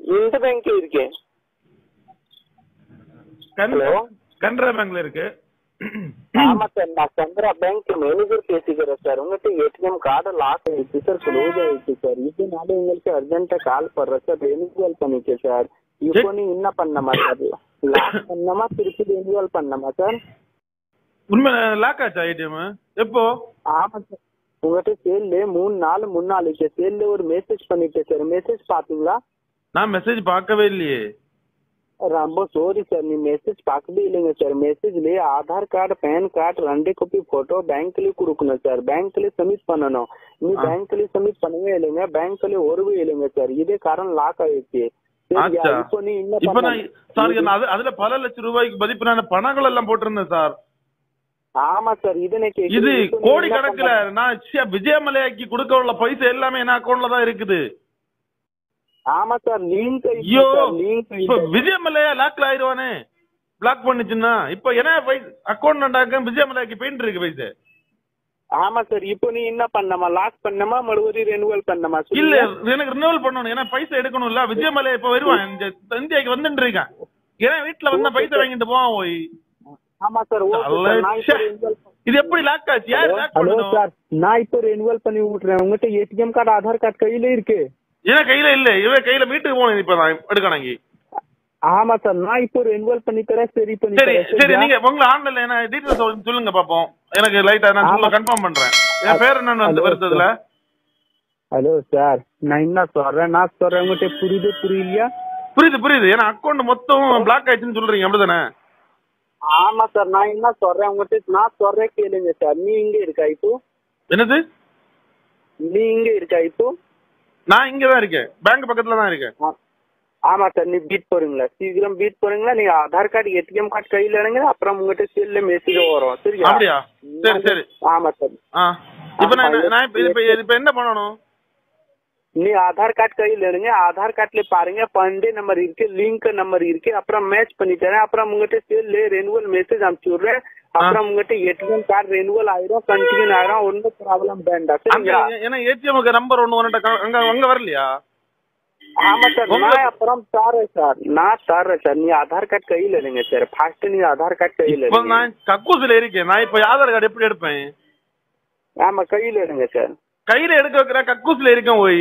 இந்த பேங்க்ல இருக்கேன் கனரா Hello? கனரா பேங்க்ல இருக்கு ஆமா சார் நான் சந்திரா பேங்க் மேனேஜர் பேசிக்கிறேன் சார் உங்ககிட்ட ஏடிஎம் கார்டு லாக் ஆயிடுச்சு சார் க்ளோஸ் ஆயிடுச்சு சார் இதனால எங்களுக்கு அர்ஜென்ட்டா கால் பண்றேன் சார் ரெனியூவல் பண்ணிக்க சார் இப்போ நீ என்ன பண்ணமா சார் லாக் பண்ணமா திருப்பி ரெனியூவல் பண்ணமா சார் உண்மை லாக் ஆச்சா ஏடிஎம் எப்போ ஆமா சார் உங்ககிட்ட சேல்ல மூணு நாள் முன்னாளுக்கு சேல்ல ஒரு மெசேஜ் பண்ணிட்டேன் சார் மெசேஜ் பாத்தீங்களா நான் மெசேஜ் பார்க்கவே இல்லையே ரொம்ப சாரி சார் நீ மெசேஜ் பார்க்கவே இல்லைங்க சார் மெசேஜ்லயே ஆதார் கார்டு பேன் கார்டு ரெண்டு காப்பி போட்டோ பேங்க்லயே கொடுக்கணும் சார் பேங்க்லயே சப்மிட் பண்ணணும் நீ ஆ. பேங்க்லயே சப்மிட் பண்ணவே இல்லைங்க பேங்க்லயே ஒருவே இல்லைங்க சார் இதே காரணம் லாக் ஆயிடுச்சு சரியா? ஆச்சா இப்போ நீ என்ன இப்ப நான் பண்ணணும்? சாரி நான் அது- அதுல பல லட்சம் ரூபாய்க்கு மதிப்பிலான பணங்கள் எல்லாம் போட்டிருந்தேன் சார் ஆமா சார் இது நான் கேக்குறேன். இது இப்போ நீ கோடி என்ன கணக்குல பண்ணணும்? நான் ச்சே, விஜயமலையாக்கி கொடுக்க உள்ள பைசா எல்லாமே என் அக்கௌண்ட்ல தான் இருக்குது ஆமா சார் லிங்க் ஐயோ லிங்க் இப்ப விஜயமலையா லாக்ல ஆயிருவானே பிளாக் பண்ணுச்சுன்னா இப்ப என்ன அக்கௌண்ட் நண்டாக்க விஜயமலையாக்கு பெயிண்ட் இருக்கு பைசா ஆமா சார் இப்போ நீ என்ன பண்ணமா லாக் பண்ணமா மறுபடியும் ரெனுவல் பண்ணமா இல்ல எனக்கு ரினிவல் பண்ணணும் ஏன்னா பைசா எடுக்கணும்ல விஜயமலையா இப்ப வருவான் இந்த இந்தியாக்கு வந்துட்டு இருக்கான் ஏன்னா வீட்டுல வந்தா பைசா வாங்கிட்டு போவான் போய் ஆமா சார் ஓகே சார் நான் இப்போ renewal இது எப்படி லாக் ஆச்சு யார் லாக் ஹலோ பண்ணணும் சார் நான் இப்போ ரெனுவல் பண்ணி விட்டுறேன் உங்ககிட்ட ஏடிஎம் கார்டு ஆதார் கார்டு கையில இருக்கு ஏன் கையில இல்ல இவன் கையில வீட்டுக்கு போகணும் இப்ப நான் எடுக்கணும் ஆமா சார் நான் இப்போ ரெனுவல் பண்ணி தரேன் சரி பண்ணி சரி தரேன் சரி சரியா? நீங்க உங்களை ஆன்லைன்ல என்ன டீடைல்ஸ் சொல்லுங்க பாப்போம் எனக்கு லைட்டா நான் சொல்ல ஆமா. கன்ஃபார்ம் பண்றேன் என் பேர் என்னன்னு வந்து ஹலோ, வருது அதுல ஹலோ சார் நான் என்ன சொல்றேன் நான் சொல்றேன் உங்ககிட்ட புரியுது புரியலையா புரியுது புரியுது ஏன்னா அக்கௌண்ட் மொத்தம் பிளாக் ஆயிடுச்சுன்னு சொல்றீங்க அப்படிதானே ஆமா சார் நான் என்ன சொல்றேன் உங்ககிட்ட நான் சொல்றேன் கேளுங்க சார் நீ இங்க இருக்கா இப்போ என்னது நீ இங்க இருக்கா இப்போ நான் இங்க தான் இருக்கேன் பேங்க் பக்கத்துல தான் இருக்கேன் ஆ- ஆமா சார் நீ பீட் போறீங்களா சீக்கிரம் பீட் போறீங்களா நீங்க ஆதார் கார்டு ஏடிஎம் கார்டு கையில எடுங்க அப்புறம் உங்ககிட்ட செல்ல மெசேஜ் வரும் சரியா அப்படியா சரி சரி ஆமா சார் ஆ இப்ப நான் நான் இப்ப இப்ப இப்ப என்ன பண்ணணும் நீ ஆதார் கார்டு கையில் எடுங்க ஆதார் கார்டுல பாருங்க பண்டே நம்பர் இருக்கு லிங்க் நம்பர் இருக்கு அப்புறம் மேட்ச் பண்ணி தரேன் அப்புறம் உங்ககிட்ட செல்ல ரெனுவல் மெசேஜ் அனுப்பிச்சு விடுறேன் அப்புறம் உங்ககிட்ட ஏடிஎம் கார்டு ரெனுவல் ஆயிரும் கண்டினியூ ஆயிரும் ஒன்றும் ப்ராப்ளம் வேண்டாம் அங்க சரிங்களா ஏன்னா ஏடிஎம்க்கு நம்பர் ஒண்ணு ஒன்னுட்ட அங்க அங்க வரலையா ஆமா சார் உங்க- நான் அப்புறம் தரேன் சார் நான் தரேன் சார் நீ ஆதார் கார்டு கையில் எடுங்க சார் ஃபர்ஸ்ட் நீ ஆதார் கார்டு கையில் இப்ப எடுங்க நான் கக்கூசில இருக்கேன் நான் இப்ப ஆதார் கார்டு எப்படி எடுப்பேன் ஆமா கையில் எடுங்க சார் கையில எடுக்க வைக்கிற கக்கூசில இருக்கேன் போய்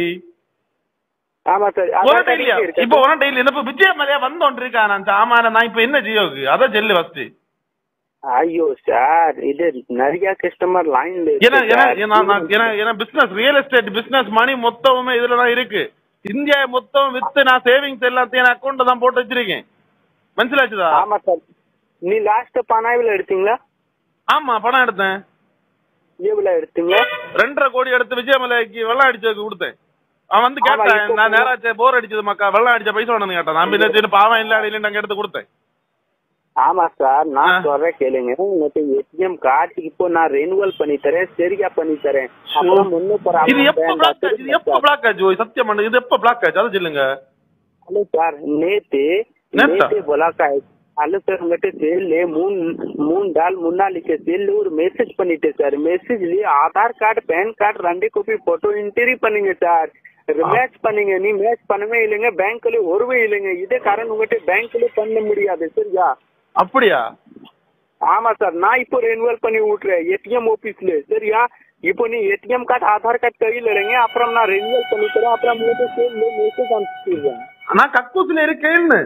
ஆமா சார் ஒரு ஆதார் டெய்லியா கார்டு இருக்கு இப்ப ஒரு டெய்லி இப்ப விஜயமலையா வந்தோன் இருக்கா நான் ஆமா நான் இப்ப என்ன ஜியோக்கு அதான் செல்லு ஃபர்ஸ்ட் ஐயோ சார் இது நிறைய கஸ்டமர் லைன்ல ஏன்னா ஏன்னா ஏன்னா நான் ஏன்னா ஏன்னா business real estate business money மொத்தமுமே இதுல தான் இருக்கு இந்தியா மொத்தம் வித்து நான் சேவிங்ஸ் எல்லாத்தையும் என் அக்கௌண்ட்ல தான் போட்டு வச்சிருக்கேன் மனசிலாச்சுதா ஆமா சார் நீ லாஸ்ட் பனாவில் எடுத்தீங்களா ஆமா பணம் எடுத்தேன் எவ்வளவு எடுத்தீங்க ரெண்டரை கோடி எடுத்து விஜயமலைக்கு வெள்ளம் அடிச்சதுக்கு கொடுத்தேன் அவன் வந்து ஆமா, கேட்டான் இப்போ நான் நேராச்சே போர் அடிச்சது மக்கா வெள்ளம் அடிச்ச பைசா வேணும்னு கேட்டான் நான் பின்ன சரி பாவம் இல்ல இல்ல நாங்க எடுத்து கொடுத்தேன் ஆமா சார் ஆ. நான் சொல்றேன் கேளுங்க உங்களுக்கு ஏடிஎம் கார்டு இப்போ நான் ரெனுவல் பண்ணி தரேன் சரியா பண்ணி தரேன் அப்புறம் ஒன்னும் இது எப்ப பிளாக் ஆச்சு இது எப்ப பிளாக் ஆச்சு ஓய், சத்தியம் பண்ணு இது எப்ப பிளாக் ஆச்சு அதை சொல்லுங்க ஹலோ சார் நேத்து நேத்தா? நேத்து பிளாக் ஆயிடுச்சு ஹலோ சார் உங்ககிட்ட சேல்ல மூணு மூணு நாள் முன்னாளிக்கு சேல்ல ஒரு மெசேஜ் பண்ணிட்டேன் சார் மெசேஜ்லயே ஆதார் கார்டு பேன் கார்டு ரெண்டு காப்பி போட்டோ என்ட்ரி பண்ணீங்க சார் மேட்ச் பண்ணீங்க நீ மேட்ச் பண்ணவே இல்லைங்க பேங்க்ல ஒருவே இல்லைங்க இதே காரணம் உங்ககிட்ட பேங்க்ல பண்ண முடியாது சரியா அப்படியா ஆமா சார் நான் இப்போ ரெனுவல் பண்ணி விட்டுறேன் ஏடிஎம் ஆபீஸ்ல சரியா இப்போ நீ ஏடிஎம் கார்டு ஆதார் கார்டு கையில் எடுங்க அப்புறம் நான் ரெனுவல் பண்ணி தரேன் அப்புறம் உங்களுக்கு சேல்ல மெசேஜ் அனுப்பிச்சிடுறேன் நான் கக்கூசில இருக்கேன்னு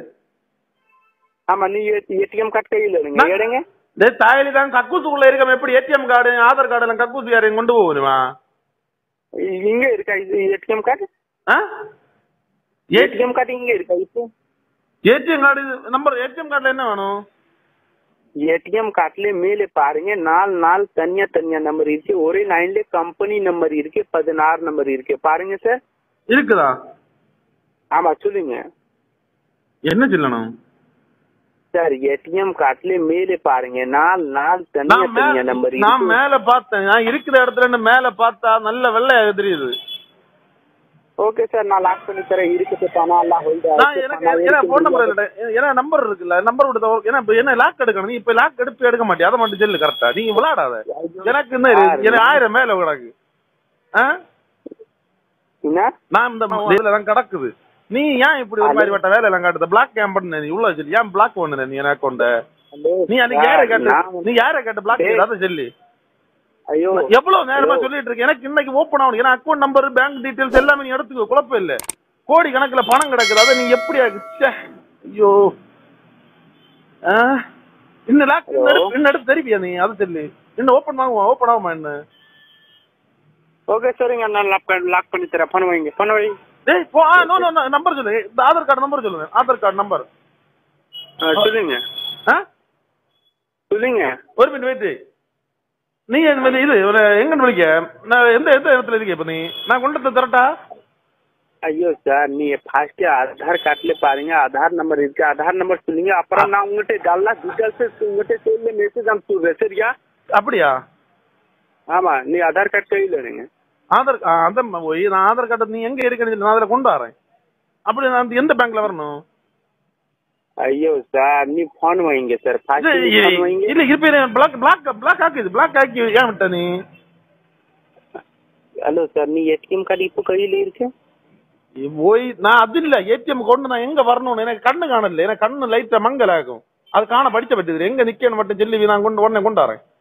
ஆமா நீ ஏடிஎம் கார்டு கையில் எடுங்க நான்- எடுங்க டேய் தாயலி தான் கக்கூசுக்குள்ள இருக்க எப்படி ஏடிஎம் கார்டு ஆதார் கார்டு எல்லாம் கக்கூசு யாரையும் கொண்டு போகணுமா இங்க இருக்கா இது ஏடிஎம் கார்டு ஏடிஎம் கார்டு இங்க இருக்கா இப்போ ஏடிஎம் கார்டு நம்பர் ஏடிஎம் கார்டுல என்ன வேணும் ஏடிஎம் கார்டுல மேலே பாருங்க நாலு நாலு தனியா தனியா நம்பர் இருக்கு ஒரே லைன்ல கம்பெனி நம்பர் இருக்கு பதினாறு நம்பர் இருக்கு பாருங்க சார் இருக்குதா ஆமா சொல்லுங்க என்ன சொல்லணும் சார் ஏடிஎம் கார்டுல மேலே பாருங்க நாலு நாலு தனியா நான் தனியா மேல நம்பர் நான் இருக்கு மேல பார்த்தேன் நான் இருக்கிற இடத்துல இருந்து மேல பார்த்தா நல்ல வெள்ளையா தெரியுது ஓகே சார் நான் லாக் பண்ணி தரேன் இருக்குது பணம் எல்லாம் hold நான் ஆயிடுச்சு. எனக்கு பணம் ஏன்னா இருக்கு போன் நம்பர் இல்ல ஏன்னா நம்பர் இருக்குல்ல நம்பர் கொடுத்த ஏன்னா இப்ப என்ன லாக் எடுக்கணும் நீ இப்ப லாக் எடுத்து எடுக்க மாட்டியா அதை மட்டும் சொல்லு கரெக்டா நீங்க விளையாடாத எனக்கு என்ன இருக்கு? எனக்கு ஆயிரம் மேல கிடக்கு ஆ? என்ன நான் இந்த இதுல தான் கிடக்குது நீ ஏன் இப்படி ஒரு மாதிரி வட்ட வேலை எல்லாம் காட்டுத பிளாக் கேம் பண்ண நீ இவ்வளவு சொல்லி ஏன் பிளாக் பண்ணு நீ என் அக்கௌண்ட ஹலோ நீ அன்னைக்கு யாரை கேட்ட நான் நீ யாரை கேட்ட பிளாக் டேய். அதை சொல்லி ஐயோ எவ்வளவு நேரமா ஐயோ. சொல்லிட்டு இருக்கு எனக்கு இன்னைக்கு ஓப்பன் ஆகணும் ஏன்னா அக்கௌண்ட் நம்பர் பேங்க் டீடைல்ஸ் எல்லாமே நீ எடுத்துக்கோ குழப்பம் இல்ல கோடி கணக்குல பணம் கிடக்குது அதை நீங்க எப்படி ஆகு- ச்சே. ஐயோ ஆ? இன்னும் லாக் ஹலோ. இன்னும் எடுத்து தெரிவியா நீ அதை சொல்லி இன்னும் ஓப்பன் ஆகுமா ஓப்பன் ஆகுமா என்ன ஓகே சரிங்க நான் லாக் லாக் பண்ணி தரேன் பண்ண வைங்க பண்ண வை டேய் போ ஆ நோ நோ நம்பர் சொல்லு இந்த ஆதார் கார்டு நம்பர் சொல்லுங்க ஆதார் கார்டு நம்பர் ஆ, சொல்லுங்க ஆ சொல்லுங்க ஒரு மினிட் வெயிட் நீ இந்த மாதிரி இது ஒரு எங்க விളിக்க நான் எந்த எந்த இடத்துல இருக்கே இப்ப நீ நான் கொண்டு வந்து தரட்டா ஐயோ சார் நீ ஃபர்ஸ்ட் ஆதார் கார்டுல பாருங்க ஆதார் நம்பர் இருக்கு ஆதார் நம்பர் சொல்லுங்க அப்புறம் நான் உங்ககிட்ட டல்லா டீடைல்ஸ் உங்ககிட்ட செல்ல மெசேஜ் அனுப்பிச்சுடுறேன் சரியா அப்படியா ஆமா நீ ஆதார் கார்டு கையில் எடுங்க ஆதார் ஆ, அந்த போய் நான் ஆதார் கார்டு நீ எங்க இருக்கேன்னு சொல்லி நான் அதுல கொண்டு வரேன் அப்படி நான் எந்த பேங்க்ல வரணும் ஐயோ சார் நீ போன் வைங்க சார் இல்ல ஃபர்ஸ்ட் இ- போன் வைங்க இல்ல இருப்பேன் பிளாக் பிளாக் பிளாக் ஆக்குது பிளாக் ஆக்கி ஏன் விட்ட நீ ஹலோ சார் நீ ஏடிஎம் கார்டு இப்போ கையில இருக்கு போய் நான் அது இல்ல ஏடிஎம் கொண்டு நான் எங்க வரணும்னு எனக்கு கண்ணு காணல எனக்கு கண்ணு லைட்டா மங்கல் ஆகும் அது காண படிச்ச பட்டுது எங்க நிக்கணும் மட்டும் சொல்லி நான் கொண்டு உடனே கொண்டு வரேன்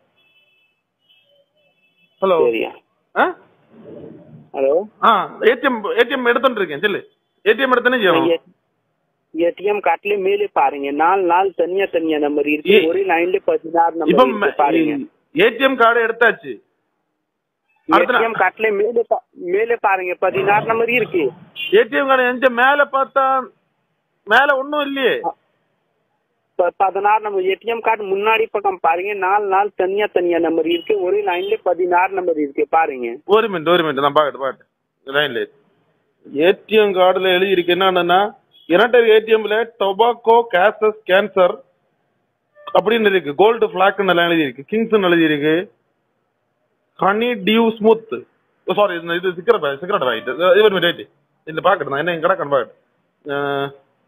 ஹலோ சரியா ஆ ஹலோ ஆ ஏடிஎம் ஏடிஎம் எடுத்துட்டு இருக்கேன் சொல்லு ஏடிஎம் எடுத்தனே செய்யணும் ஏடிஎம் கார்டுல மேலே பாருங்க நாலு நாள் தனியா தனியா நம்பர் இருக்கு ஏ- ஒரே லைன்ல பதினாறு இப்ப நம்பர் இருக்கு பாருங்க ஏடிஎம் கார்டு எடுத்தாச்சு அடுத்த ஏடிஎம் கார்டுல மேலே பா- மேலே பாருங்க பதினாறு நம்பர் இருக்கு ஏடிஎம் கார்டு எந்த மேல பார்த்தா மேல ஒண்ணும் இல்லையே ப- பதினாறு நம்பர் ஏடிஎம் கார்டு முன்னாடி பக்கம் பாருங்க நாலு நாள் தனியா தனியா நம்பர் இருக்கு ஒரே லைன்ல பதினாறு நம்பர் இருக்கு பாருங்க ஒரு மினிட் ஒரு மினிட் நான் பாக்கட்டு பாக்கட்டு லைன்ல ஏடிஎம் கார்டுல எழுதி இருக்கு என்னன்னா யுனைடெட் ஏடிஎம்ல டொபாக்கோ கேசஸ் கேன்சர் அப்படின்னு இருக்கு கோல்டு பிளாக்னு எல்லாம் எழுதி இருக்கு கிங்ஸ் எழுதி இருக்கு ஹனி டியூ ஸ்மூத் சாரி இது சிக்கரட் சிக்கரட் ஆயிட்டு இவர் ரைட் இந்த பாக்கட்டு நான் என்ன கிடக்கணும் பாக்கட்டு அஹ்,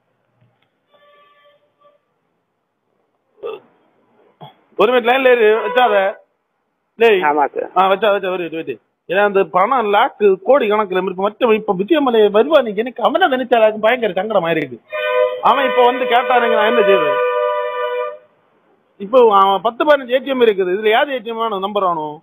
ஒரு மினிட் லைன்ல இரு வச்சாத டேய் ஆமா சார் ஆ வச்சா வச்சா வெயிட் வெயிட் ஏன்னா அந்த பணம் லாக்கு கோடி கணக்குல இருக்கு மற்ற இப்ப விஜயமலை வருவா நீங்க எனக்கு அவனை நினைச்சா எனக்கு பயங்கர சங்கடமா இருக்கு அவன் இப்ப வந்து கேட்டானுங்க நான் என்ன செய்வேன் இப்போ அவன் பத்து பதினஞ்சு ஏடிஎம் இருக்குது இதுல யாரு ஏடிஎம் வேணும் நம்பர் வேணும்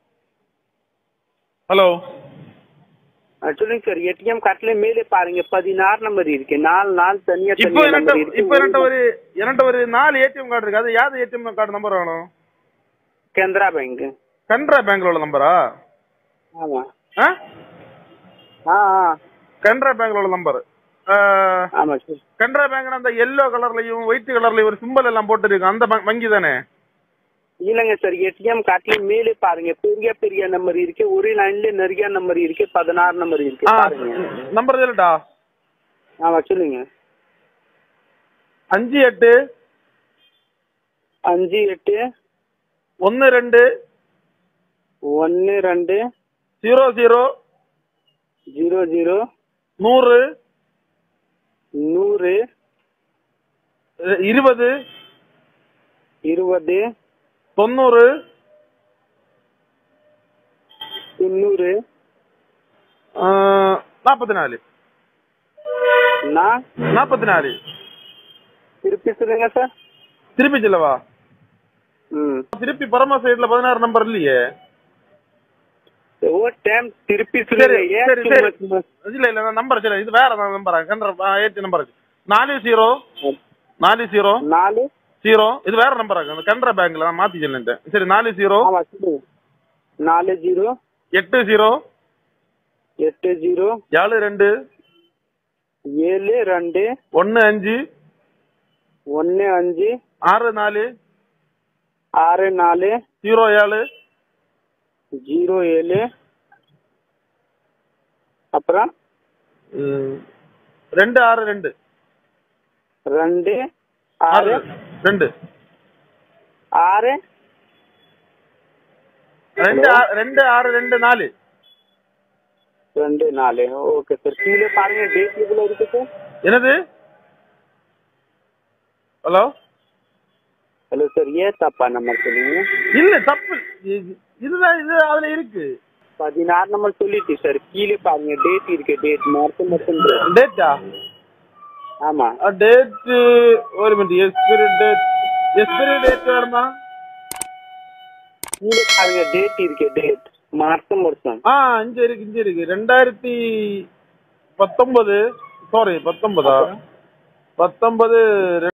ஹலோ அஹ் சொல்லுங்க சார் ஏடிஎம் கார்டுல மேலே பாருங்க பதினாறு நம்பர் இருக்கு நாலு நாள் தனியா இப்போ தனியா என்கிட்ட நம்பர் இருக்கு இப்போ என்கிட்ட ஒரு என்கிட்ட ஒரு நாலு ஏடிஎம் கார்டு இருக்கு அது யாரு ஏடிஎம் கார்டு நம்பர் வேணும் கனரா பேங்க் கனரா பேங்க்ல உள்ள நம்பரா ஆமா ஆ ஆ ஆ கனரா பேங்க்ல உள்ள நம்பர் ஆமா சார் கனரா பேங்க் அந்த எல்லோ கலர்லயும் ஒயிட் கலர்லயும் ஒரு சிம்பல் எல்லாம் போட்டுருக்கு அந்த வ- வங்கி தானே இல்லைங்க சார் ஏடிஎம் கார்டுல மேலே பாருங்க பெரிய பெரிய நம்பர் இருக்கு ஒரே லைன்ல நிறைய நம்பர் இருக்கு பதினாறு நம்பர் இருக்கு பாருங்க நம்பர் சொல்லட்டா ஆமா சொல்லுங்க அஞ்சு எட்டு அஞ்சு எட்டு ஒன்னு ரெண்டு ஒன்னு ரெண்டு ஜீரோ ஜீரோ ஜீரோ ஜீரோ நூறு நூறு அஹ், இருபது இருபது தொண்ணூறு தொண்ணூறு அஹ், நாற்பத்தி நாலு நான் நாற்பத்தி நாலு திருப்பி சொல்லுங்க சார் திருப்பி சொல்லவா ம் திருப்பி பரமா சைடுல பதினாறு நம்பர் இல்லையே ஒரு டைம் திருப்பி சரி சொல்லுங்க ஏன் சரி சும்மா சரி சும்மா? இல்ல இல்ல நம்பர் சரி இது வேற நம்பர் கண்டர் ஏற்றி நம்பர் நாலு ஜீரோ நாலு ஜீரோ நாலு ஜீரோ இது வேற நம்பர் அந்த கனரா பேங்க்ல நான் மாத்தி சொல்லிட்டேன் சரி நாலு ஜீரோ ஆமா சொல்லுங்க நாலு ஜீரோ எட்டு ஜீரோ எட்டு ஜீரோ ஏழு ரெண்டு ஏழு ரெண்டு ஒன்னு அஞ்சு ஒன்னு அஞ்சு ஆறு நாலு ஆறு நாலு ஜீரோ ஏழு ஜீரோ ஏழு அப்புறம் ம், ரெண்டு ஆறு ரெண்டு ரெண்டு ஆறு ஆறு ரெண்டு ஆறு ரெண்டு ஆ- ரெண்டு ஆறு ரெண்டு நாலு ரெண்டு நாலு ஓகே சார் கீழே பாருங்க டேட் எவ்வளோ இருக்கு சார் என்னது ஹலோ ஹலோ சார் ஏன் தப்பா நம்பர் சொல்லுங்க இல்ல தப்பு இது- இதுதான் இது அதுல இருக்கு பதினாறு நம்பர் சொல்லிட்டு சார் கீழே பாருங்க டேட் இருக்கு டேட் மார்ச் மட்டும் டேட்டா ஆமா டேட் ஒரு minute expiry date expiry date வேணுமா இங்க பாருங்க டேட் இருக்கு டேட் மார்ச் வருஷம் ஆ இங்க இருக்கு இங்க இருக்கு ரெண்டாயிரத்தி பத்தொன்பது சாரி பத்தொன்பதா பத்தொன்பது